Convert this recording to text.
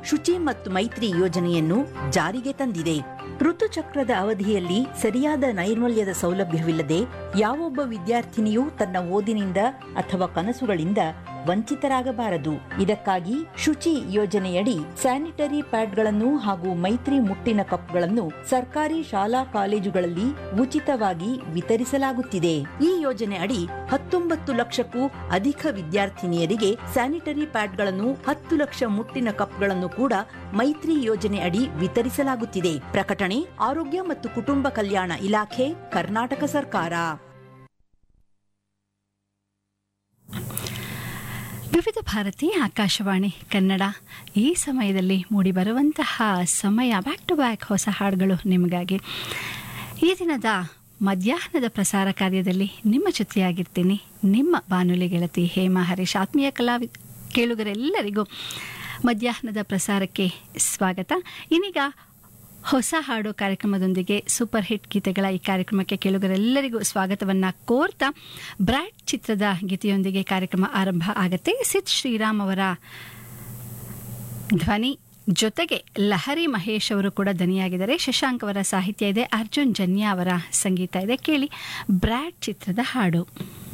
ಶುಚಿ ಮತ್ತು ಮೈತ್ರಿ ಯೋಜನೆಯನ್ನು ಜಾರಿಗೆ ತಂದಿದೆ ಋತುಚಕ್ರದ ಅವಧಿಯಲ್ಲಿ ಸರಿಯಾದ ನೈರ್ಮಲ್ಯದ ಸೌಲಭ್ಯವಿಲ್ಲದೆ ಯಾವೊಬ್ಬ ವಿದ್ಯಾರ್ಥಿನಿಯೂ ತನ್ನ ಓದಿನಿಂದ ಅಥವಾ ಕನಸುಗಳಿಂದ ವಂಚಿತರಾಗಬಾರದು ಇದಕ್ಕಾಗಿ ಶುಚಿ ಯೋಜನೆಯಡಿ ಸ್ಯಾನಿಟರಿ ಪ್ಯಾಡ್ಗಳನ್ನು ಹಾಗೂ ಮೈತ್ರಿ ಮುಟ್ಟಿನ ಕಪ್ಗಳನ್ನು ಸರ್ಕಾರಿ ಶಾಲಾ ಕಾಲೇಜುಗಳಲ್ಲಿ ಉಚಿತವಾಗಿ ವಿತರಿಸಲಾಗುತ್ತಿದೆ ಈ ಯೋಜನೆ ಅಡಿ ಹತ್ತೊಂಬತ್ತು ಲಕ್ಷಕ್ಕೂ ಅಧಿಕ ವಿದ್ಯಾರ್ಥಿನಿಯರಿಗೆ ಸ್ಯಾನಿಟರಿ ಪ್ಯಾಡ್ಗಳನ್ನು ಹತ್ತು ಲಕ್ಷ ಮುಟ್ಟಿನ ಕಪ್ಗಳನ್ನು ಕೂಡ ಮೈತ್ರಿ ಯೋಜನೆ ಅಡಿ ವಿತರಿಸಲಾಗುತ್ತಿದೆ ಪ್ರಕಟಣೆ ಆರೋಗ್ಯ ಮತ್ತು ಕುಟುಂಬ ಕಲ್ಯಾಣ ಇಲಾಖೆ ಕರ್ನಾಟಕ ಸರ್ಕಾರ ವಿವಿಧ ಭಾರತಿ ಆಕಾಶವಾಣಿ ಕನ್ನಡ ಈ ಸಮಯದಲ್ಲಿ ಮೂಡಿಬರುವಂತಹ ಸಮಯ ಬ್ಯಾಕ್ ಟು ಬ್ಯಾಕ್ ಹೊಸ ಹಾಡುಗಳು ನಿಮಗಾಗಿ ಈ ದಿನದ ಮಧ್ಯಾಹ್ನದ ಪ್ರಸಾರ ಕಾರ್ಯದಲ್ಲಿ ನಿಮ್ಮ ಜೊತೆಯಾಗಿರ್ತೀನಿ ನಿಮ್ಮ ಬಾನುಲಿ ಗೆಳತಿ ಹೇಮಾ ಹರೀಶ್ ಆತ್ಮೀಯ ಕಲಾವಿ ಕೇಳುಗರೆಲ್ಲರಿಗೂ ಮಧ್ಯಾಹ್ನದ ಪ್ರಸಾರಕ್ಕೆ ಸ್ವಾಗತ ಇನ್ನೀಗ ಹೊಸ ಹಾಡು ಕಾರ್ಯಕ್ರಮದೊಂದಿಗೆ ಸೂಪರ್ ಹಿಟ್ ಗೀತೆಗಳ ಈ ಕಾರ್ಯಕ್ರಮಕ್ಕೆ ಕೇಳುಗರೆಲ್ಲರಿಗೂ ಸ್ವಾಗತವನ್ನ ಕೋರ್ತಾ ಬ್ರ್ಯಾಡ್ ಚಿತ್ರದ ಗೀತೆಯೊಂದಿಗೆ ಕಾರ್ಯಕ್ರಮ ಆರಂಭ ಆಗತ್ತೆ ಸಿದ್ ಶ್ರೀರಾಮ್ ಅವರ ಧ್ವನಿ ಜೊತೆಗೆ ಲಹರಿ ಮಹೇಶ್ ಅವರು ಕೂಡ ದನಿಯಾಗಿದ್ದಾರೆ ಶಶಾಂಕ್ ಅವರ ಸಾಹಿತ್ಯ ಇದೆ ಅರ್ಜುನ್ ಜನ್ಯ ಅವರ ಸಂಗೀತ ಇದೆ ಕೇಳಿ ಬ್ರ್ಯಾಡ್ ಚಿತ್ರದ ಹಾಡು